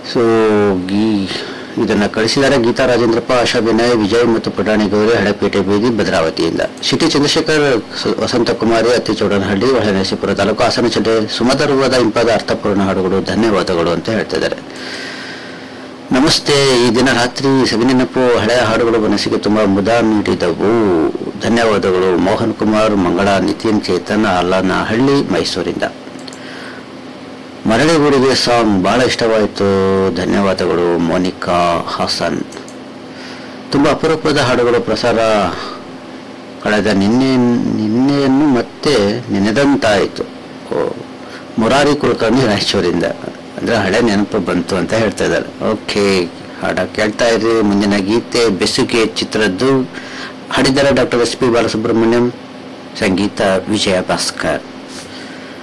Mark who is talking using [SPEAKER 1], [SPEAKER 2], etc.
[SPEAKER 1] so ghee ಇದನ್ನ ಕಳಿಸಿದ್ದಾರೆ ಗೀತಾ ರಾಜೇಂದ್ರಪ್ಪ ಆಶಾ ವಿನಯ್ ವಿಜಯ್ ಮತ್ತು ಪುಟಾಣಿ ಗೌರಿ ಹಳೆಪೇಟೆ ಬೀದಿ ಭದ್ರಾವತಿಯಿಂದ ಸಿಟಿ ಚಂದ್ರಶೇಖರ್ ಸ- ವಸಂತಕುಮಾರಿ ಅತ್ತಿಚೌಡನಹಳ್ಳಿ ಹೊಳೆನರಸೀಪುರ ತಾಲೂಕು ಹಾಸನ ಜಿಲ್ಲೆ ಸುಮಧುರವಾದ ಇಂಪಾದ ಅರ್ಥಪೂರ್ಣ ಹಾಡುಗಳು ಧನ್ಯವಾದಗಳು ಅಂತ ಹೇಳ್ತಿದ್ದಾರೆ ನಮಸ್ತೆ ಈ ದಿನ ರಾತ್ರಿ ಸವಿನೆನಪು ಹಳೆಯ ಹಾಡುಗಳು ಮನಸ್ಸಿಗೆ ತುಂಬಾ ಮುದ ನೀಡಿದವು ಧನ್ಯವಾದಗಳು ಮೋಹನ್ ಕುಮಾರ್ ಮಂಗಳ ನಿತಿನ್ ಚೇತನ್ ಅಲ್ಲನಹಳ್ಳಿ ಮೈಸೂರಿಂದ ಮರಳಿಗೂಡಿಗೆ ಸಾಂಗ್ ಬಹಳ ಇಷ್ಟವಾಯಿತು ಧನ್ಯವಾದಗಳು ಮೋನಿಕಾ ಹಾಸನ್ ತುಂಬ ಅಪರೂಪದ ಹಾಡುಗಳು ಪ್ರಸಾರ ಕಳೆದ ನಿನ್ನೆ ನಿನ್ನೆಯನ್ನು ಮತ್ತೆ ನೆನೆದಂತಾಯಿತು ಓ ಮುರಾರಿ ಕುಲಕರ್ಣಿ ರಾಯಚೂರಿಂದ ಅಂದ್ರೆ ಹಳೆ ನೆನಪು ಬಂತು ಅಂತ ಹೇಳ್ತಾ ಇದ್ದಾರೆ ಓಕೆ ಹಾಡ ಕೇಳ್ತಾ ಇರಿ ಮುಂದಿನ ಗೀತೆ ಬೆಸುಗೆ ಚಿತ್ರದ್ದು ಹಾಡಿದ್ದಾರೆ ಡಾಕ್ಟರ್ ಎಸ್ ಪಿ ಬಾಲಸುಬ್ರಹ್ಮಣ್ಯಂ ಸಂಗೀತ ವಿಜಯ ಭಾಸ್ಕರ್